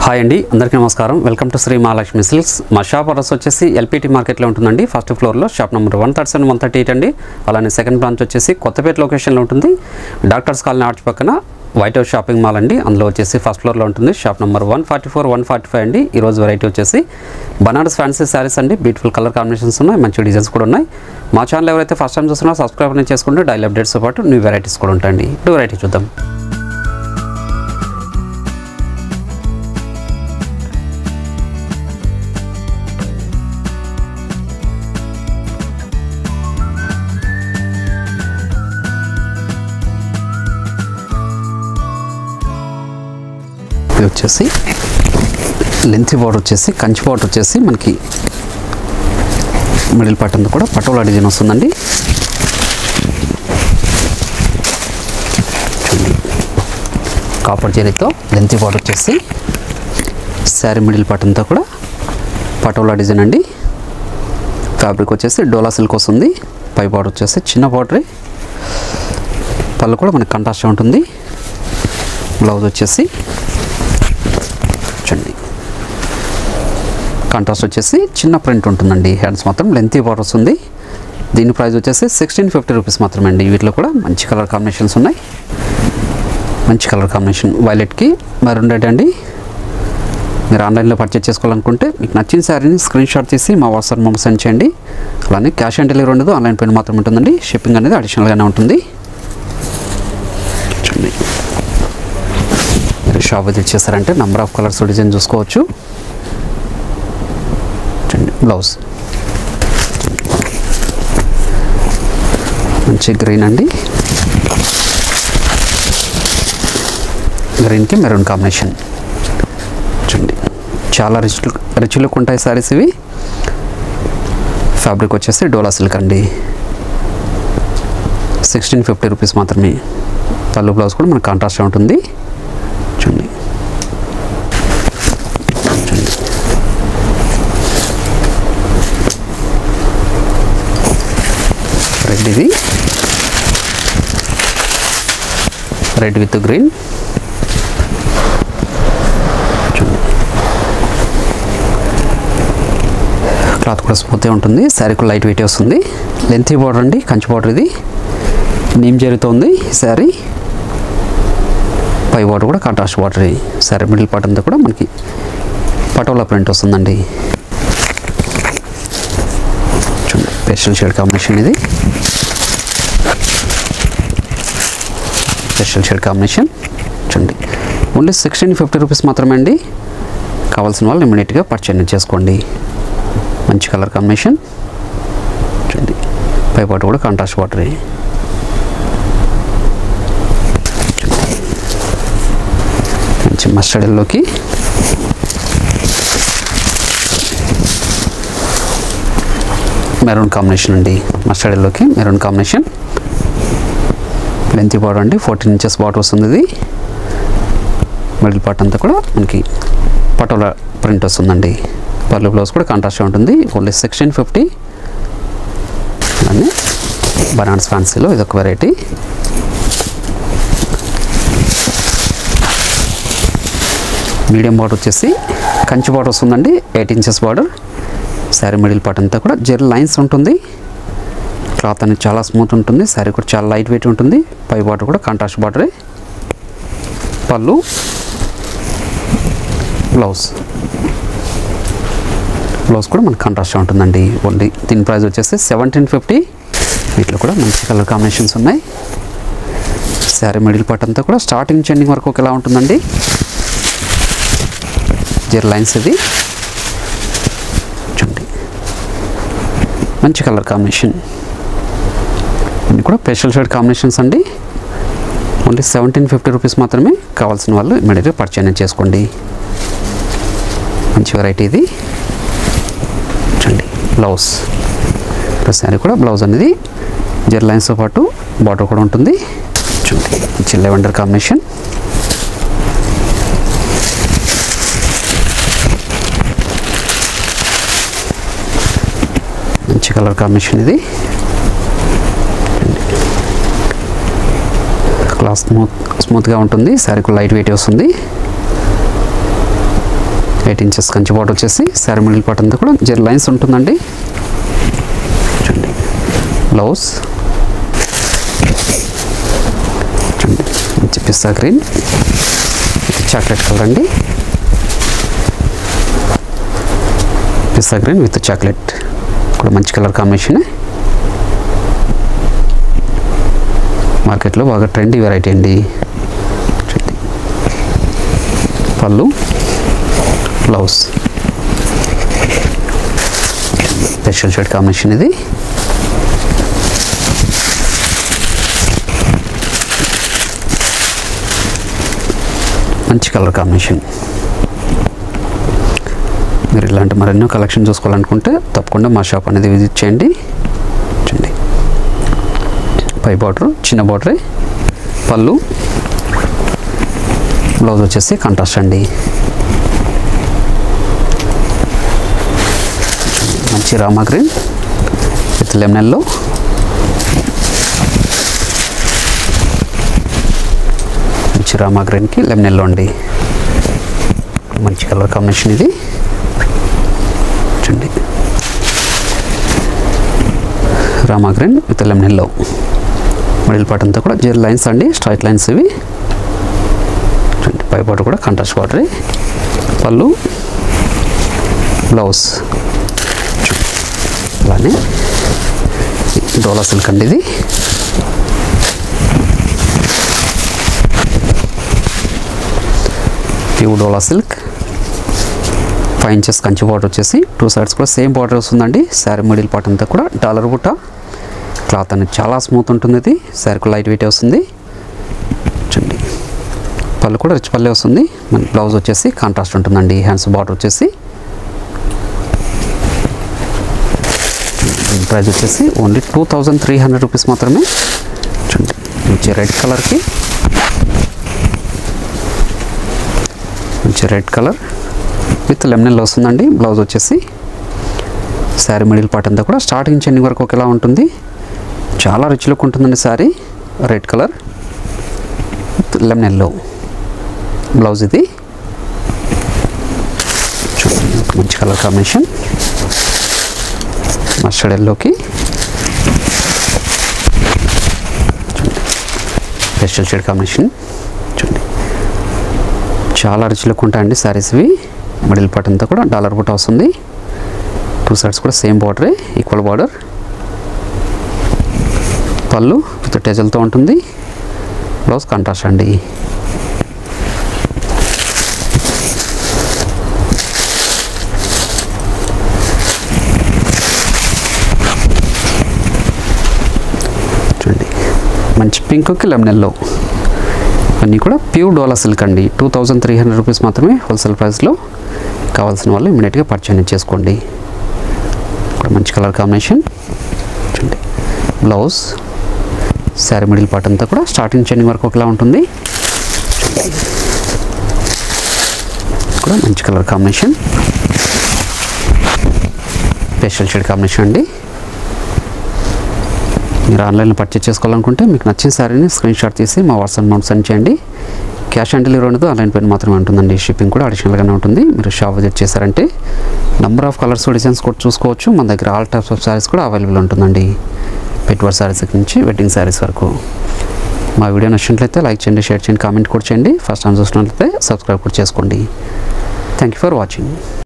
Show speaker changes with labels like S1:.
S1: Hi అండి అందరికీ నమస్కారం welcome to Shri Mahalakshmi silks మా షాప్ అడ్రస్ వచ్చేసి ఎల్పిటి మార్కెట్లో ఉంటుందండి ఫస్ట్ ఫ్లోర్లో shop number one thirty seven one thirty eight అండి అలానే సెకండ్ బ్రాంచ్ వచ్చేసి కొత్తపేట లొకేషన్లో ఉంటుంది డాక్టర్స్ కాలనీ ఆర్చ్ పక్కన వైట్ హౌస్ షాపింగ్ మాల్ అండి అందులో వచ్చేసి ఫస్ట్ ఫ్లోర్లో ఉంటుంది shop number one forty four one forty five అండి ఈరోజు వెరైటీ వచ్చేసి బనారస్ ఫ్యాన్సీ శారీస్ అండి బ్యూటిఫుల్ కలర్ కాంబినేషన్స్ ఉన్నాయి మంచి డిజైన్స్ కూడా ఉన్నాయి మా ఛానల్ ఎవరైతే ఫస్ట్ టైం చూస్తున్నారో సబ్స్క్రైబ్ అనేది చేసుకుంటే డైలీ అప్డేట్స్తో పాటు న్యూ వెరైటీస్ కూడా ఉంటాయండి ఇప్పుడు వెరైటీ చూద్దాం ఇది వచ్చేసి లెంత్ బార్డర్ వచ్చేసి కంచి బార్డర్ వచ్చేసి మనకి మిడిల్ పార్ట్ అంతా కూడా పటోలా డిజైన్ వస్తుందండి చూడండి. కాపర్ జరీతో లెంత్ బార్డర్ వచ్చేసి శారీ మిడిల్ పార్ట్ అంతా కూడా పటోలా డిజైన్ అండి ఫ్యాబ్రిక్ వచ్చేసి డోలా సిల్క్ వస్తుంది పై బార్డర్ వచ్చేసి చిన్న బార్డర్ పళ్ళు కూడా మనకి కంటాస్ట్ ఉంటుంది బ్లౌజ్ వచ్చేసి చూడండి కాంట్రాస్ట్ వచ్చేసి చిన్న ప్రింట్ ఉంటుందండి హ్యాండ్స్ మాత్రం లెంతీ బార్డర్ వస్తుంది దీని ప్రైస్ వచ్చేసి సిక్స్టీన్ ఫిఫ్టీ రూపీస్ మాత్రమే అండి వీటిలో కూడా మంచి కలర్ కాంబినేషన్స్ ఉన్నాయి మంచి కలర్ కాంబినేషన్ వైలెట్కి మెరూన్ రెడ్ అండి మీరు ఆన్లైన్లో పర్చేస్ చేసుకోవాలనుకుంటే మీకు నచ్చిన శారీని స్క్రీన్ షాట్ తీసి మా వాట్సాప్ నెంబర్ సెండ్ చేయండి అలానే క్యాష్ ఆన్ డెలివరీ ఉండదు ఆన్లైన్ పేమెంట్ మాత్రం ఉంటుందండి షిప్పింగ్ అనేది అడిషనల్గానే ఉంటుంది చూడండి మీరు షాప్ విజిట్ చేశారంటే నెంబర్ ఆఫ్ కలర్స్ డిజైన్ చూసుకోవచ్చు చూడండి బ్లౌజ్ మంచి గ్రీన్ అండి గ్రీన్కి మెరూన్ కాంబినేషన్ చూడండి చాలా రిచ్ లుక్ రిచ్ లుక్ ఉంటాయి సారీస్ ఇవి ఫ్యాబ్రిక్ వచ్చేసి డోలా సిల్క్ అండి సిక్స్టీన్ ఫిఫ్టీ రూపీస్ మాత్రమే పళ్ళు బ్లౌజ్ కూడా మనకు కాంట్రాస్ట్ ఉంటుంది చూడండి చూడండి. రెడ్ ఇది రెడ్ విత్ గ్రీన్ చూడండి. క్లాత్ కూడా స్మూత్గా ఉంటుంది శారీ కూడా లైట్ వెయిట్ వస్తుంది లెంతీ బార్డర్ అండి కంచి బార్డర్ ఇది నీమ్ జరీతో ఉంది ఈ శారీ పై బార్డర్ కూడా contrast border sari middle part అంతా కూడా మనకి పటోలా ప్రింట్ వస్తుందండి చూడండి స్పెషల్ షేడ్ కాంబినేషన్ ఇది స్పెషల్ షేడ్ కాంబినేషన్ చూడండి ఓన్లీ సిక్స్టీన్ ఫిఫ్టీ రూపీస్ మాత్రమే అండి కావాల్సిన వాళ్ళు ఇమీడియట్గా పర్చేజ్ చేసుకోండి మంచి కలర్ కాంబినేషన్ చూడండి పై పాటు కూడా కాంట్రాస్ట్ వాటర్ మంచి మస్టర్డ్ ఎల్లోకి మెరూన్ కాంబినేషన్ అండి మస్టర్డ్ ఎల్లోకి మెరూన్ కాంబినేషన్ లెంత్ బార్డర్ అండి ఫోర్టీన్ ఇంచెస్ బార్డర్ వస్తుంది ఇది మిడిల్ పార్ట్ అంతా కూడా మనకి పటోలా ప్రింట్ వస్తుందండి పర్లు బ్లౌజ్ కూడా కాంట్రాస్ట్ ఉంటుంది ఓన్లీ సిక్స్టీన్ ఫిఫ్టీ అలానే బనాన్స్ ఫ్యాన్సీలో ఇదొక వెరైటీ మీడియం బార్డర్ వచ్చేసి కంచి బార్డర్ వస్తుందండి eight inches border sari middle part అంతా కూడా జెల్ లైన్స్ ఉంటుంది క్లాత్ అనేది చాలా స్మూత్ ఉంటుంది శారీ కూడా చాలా లైట్ వెయిట్ ఉంటుంది పై బార్డర్ కూడా కాంట్రాస్ట్ బార్డరే పళ్ళు బ్లౌజ్ బ్లౌజ్ కూడా మనకు కాంట్రాస్ట్ ఉంటుందండి ఓన్లీ దీని ప్రైస్ వచ్చేసి సెవెంటీన్ ఫిఫ్టీ వీటిలో కూడా మంచి కలర్ కాంబినేషన్స్ ఉన్నాయి శారీ మిడిల్ పార్ట్ అంతా కూడా స్టార్టింగ్ చెండింగ్ వరకు ఒకేలా ఉంటుందండి జెర్ లైన్స్ ఇది చూడండి మంచి కలర్ కాంబినేషన్ ఇవి కూడా స్పెషల్ షేడ్ కాంబినేషన్స్ అండి ఓన్లీ సెవెంటీన్ ఫిఫ్టీ రూపీస్ మాత్రమే కావాల్సిన వాళ్ళు ఇమీడియట్గా పర్చేజ్ చేసుకోండి మంచి వెరైటీ ఇది చూడండి బ్లౌజ్ ప్రస్తుతానికి కూడా బ్లౌజ్ అనేది జెర్ లైన్స్తో పాటు బార్డర్ కూడా ఉంటుంది చూడండి మంచి లెవెండర్ కాంబినేషన్ మంచి కలర్ కాంబినేషన్ ఇది క్లాత్ స్మూత్ స్మూత్గా ఉంటుంది శారీ కూడా లైట్ వెయిట్ వస్తుంది ఎయిట్ ఇంచెస్ కంచి బాట్ వచ్చేసి శారీ మిడిల్ పార్ట్ అంతా కూడా జర్ లైన్స్ ఉంటుందండి చూడండి బ్లౌజ్ చూడండి మంచి పిస్తా గ్రీన్ చాక్లెట్ కలర్ అండి పిస్తా గ్రీన్ విత్ చాక్లెట్ కూడా మంచి కలర్ కాంబినేషన్ మార్కెట్లో బాగా ట్రెండీ వెరైటీ అండి చూడండి. పళ్ళు బ్లౌజ్ స్పెషల్ షర్ట్ కాంబినేషన్ ఇది మంచి కలర్ కాంబినేషన్ మీరు ఇలాంటి మరెన్నో కలెక్షన్ చూసుకోవాలనుకుంటే తప్పకుండా మా షాప్ అనేది విజిట్ చేయండి చూడండి పై బార్డర్ చిన్న బార్డరే పళ్ళు బ్లౌజ్ వచ్చేసి కాంట్రాస్ట్ అండి మంచి రామా గ్రీన్ విత్ లెమనెల్లో మంచి రామా గ్రీన్కి లెమనెల్లో అండి మంచి కలర్ కాంబినేషన్ ఇది చూడండి Rama green with lemon yellow middle part అంతా కూడా జీరో లైన్స్ అండి స్ట్రైట్ లైన్స్ ఇవి చూడండి పై పార్ట్ కూడా కంట్రాస్ట్ బార్డర్ పళ్ళు బ్లౌజ్ చూడండి. అలానే డోలా సిల్క్ అండి ఇది pure Dola silk five inches Kanchi border వచ్చేసి టూ సైడ్స్ కూడా సేమ్ బార్డర్ వస్తుందండి శారీ మిడిల్ పార్ట్ అంతా కూడా డాలర్ బుట్ట క్లాత్ అనేది చాలా స్మూత్ ఉంటుంది ఇది శారీకి లైట్ వెయిట్ వస్తుంది చూడండి పళ్ళు కూడా రిచ్ పల్లె వస్తుంది మన బ్లౌజ్ వచ్చేసి కాంట్రాస్ట్ ఉంటుందండి హ్యాండ్స్ బార్డర్ వచ్చేసి ప్రైస్ వచ్చేసి only two thousand three hundred rupees మాత్రమే చూడండి మంచి రెడ్ కలర్కి మంచి రెడ్ కలర్ విత్ లెమనెల్ వస్తుందండి బ్లౌజ్ వచ్చేసి శారీ మిడిల్ పార్ట్ అంతా కూడా స్టార్టింగ్ నుంచి ఎండింగ్ వరకు ఒకేలా ఉంటుంది చాలా రిచ్ లుక్ ఉంటుందండి sari red colour with lemon yellow blouse ఇది చూడండి ఒక మంచి కలర్ కాంబినేషన్ మస్టర్డ్ ఎల్లోకి పెస్టల్ షేడ్ కాంబినేషన్ చూడండి చాలా రిచ్ లుక్ ఉంటాయండి శారీస్ ఇవి మిడిల్ పార్ట్ అంతా కూడా డాలర్ బుట్ట వస్తుంది టూ సైడ్స్ కూడా సేమ్ బార్డరే ఈక్వల్ బార్డర్ పళ్ళు విత్ టెజల్తో ఉంటుంది బ్లౌజ్ కాంట్రాస్ట్ అండి చూడండి మంచి పింక్కి లెమనెల్లో అన్నీ కూడా ప్యూర్ డోలా సిల్క్ అండి two thousand three hundred rupees మాత్రమే హోల్సేల్ ప్రైస్లో కావాల్సిన వాళ్ళు ఇమీడియట్గా పర్చేజ్ చేసుకోండి ఇక్కడ మంచి కలర్ కాంబినేషన్ చూడండి బ్లౌజ్ శారీ మిడిల్ పార్ట్ అంతా కూడా స్టార్టింగ్ చెండింగ్ వరకు ఒకలా ఉంటుంది కూడా మంచి colour combination special shade combination అండి మీరు ఆన్లైన్లో పర్చేస్ చేసుకోవాలనుకుంటే మీకు నచ్చిన శారీని స్క్రీన్ షాట్ తీసి మా వాట్సాప్ నెంబర్ సెండ్ చేయండి క్యాష్ ఆన్ డెలివరీ ఉండదు ఆన్లైన్ పేమెంట్ మాత్రమే ఉంటుందండి షిప్పింగ్ కూడా అడిషనల్గానే ఉంటుంది మీరు షాప్ విజిట్ చేశారంటే నెంబర్ ఆఫ్ కలర్స్ డిజైన్స్ కూడా చూసుకోవచ్చు మన దగ్గర ఆల్ టైప్స్ ఆఫ్ శారీస్ కూడా అవైలబుల్ ఉంటుందండి పెట్టుబడి శారీస్ నుంచి వెడ్డింగ్ శారీస్ వరకు మా వీడియో నచ్చినట్లయితే లైక్ చేయండి షేర్ చేయండి కామెంట్ కూడా చేయండి ఫస్ట్ టైం చూసినట్లయితే సబ్స్క్రైబ్ కూడా చేసుకోండి థ్యాంక్ యూ ఫర్ వాచింగ్